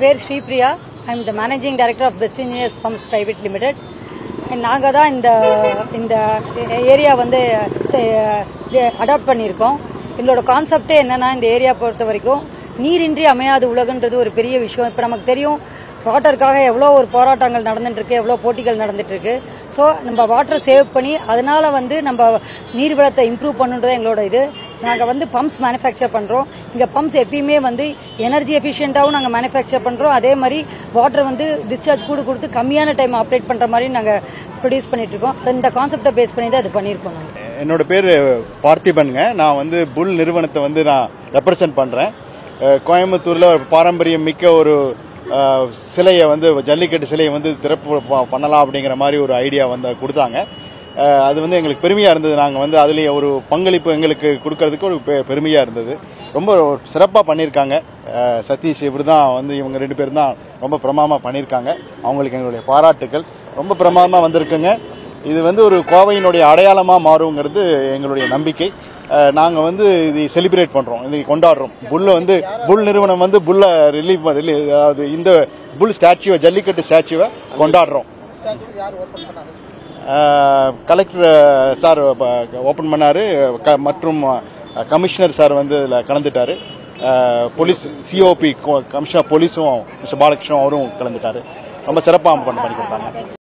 பேர் Sripriya I am the managing director of Best Engineers Pumps Private Limited நாங்கள் தான் இந்த இந்த ஏரியா வந்து அடாப்ட் பண்ணியிருக்கோம் எங்களோட கான்செப்டே என்னன்னா இந்த ஏரியா பொறுத்த வரைக்கும் நீரின்றி அமையாது உலகன்றது ஒரு பெரிய விஷயம் இப்போ நமக்கு தெரியும் வாட்டருக்காக எவ்வளோ ஒரு போராட்டங்கள் நடந்துட்டு இருக்கு எவ்வளோ போட்டிகள் நடந்துட்டு இருக்கு ஸோ நம்ம வாட்டர் சேவ் பண்ணி அதனால வந்து நம்ம நீர் வளத்தை இம்ப்ரூவ் பண்ணுன்றது எங்களோட இது நாங்கள் வந்து பம்ப்ஸ் மேனுஃபேக்சர் பண்ணுறோம் இங்கே பம்ப்ஸ் எப்பயுமே வந்து எனர்ஜி எஃபிஷியண்ட்டாகவும் நாங்கள் மேனுஃபேக்சர் பண்ணுறோம் அதே மாதிரி வாட்டர் வந்து டிஸ்சார்ஜ் கூட கொடுத்து கம்மியான டைம் ஆப்ரேட் பண்ணுற மாதிரி நாங்கள் ப்ரொடியூஸ் பண்ணிட்டு இருக்கோம் இந்த கான்செப்டை பேஸ் பண்ணி தான் இது பண்ணியிருக்கோம் நாங்கள் என்னோட பேர் பார்த்திபனுங்க நான் வந்து புல் நிறுவனத்தை வந்து நான் ரெப்ரசன்ட் பண்றேன் அஹ் கோயம்புத்தூர்ல ஒரு பாரம்பரியம் மிக்க ஒரு அஹ், சிலையை வந்து ஜல்லிக்கட்டு சிலையை வந்து திறப்பு ப- பண்ணலாம் அப்படிங்கிற மாதிரி ஒரு ஐடியா வந்து கொடுத்தாங்க அஹ், அது வந்து எங்களுக்கு பெருமையா இருந்தது நாங்க வந்து அதுலயே ஒரு பங்களிப்பு எங்களுக்கு கொடுக்கறதுக்கு ஒரு பெ- பெருமையா இருந்தது ரொம்ப சிறப்பா பண்ணியிருக்காங்க அஹ், சதீஷ் இப்படி தான் வந்து இவங்க ரெண்டு பேரும் தான் ரொம்ப பிரமாதமா பண்ணியிருக்காங்க அவங்களுக்கு எங்களுடைய பாராட்டுக்கள் ரொம்ப பிரமாதமா வந்திருக்குங்க இது வந்து ஒரு கோவையினுடைய அடையாளமா மாறுங்கிறது எங்களுடைய நம்பிக்கை அஹ், நாங்க வந்து இது செலிப்ரேட் பண்றோம் இது கொண்டாடுறோம் புல்ல வந்து புல் நிறுவனம் வந்து புல்ல ரிலீவ் அதாவது இந்த புல் ஸ்டாச்சுவை ஜல்லிக்கட்டு ஸ்டாச்சுவை கொண்டாடுறோம் கலெக்டர் சார் ஓபன் பண்ணாரு க- மற்றும் கமிஷனர் சார் வந்து இதில் கலந்துட்டாரு அஹ், போலீஸ் சிஓபி கமிஷனர் போலீஸும் மிஸ்டர் பாலகிருஷ்ணன் அவரும் கலந்துட்டாரு ரொம்ப சிறப்பாக பண்ணி கொடுத்தாங்க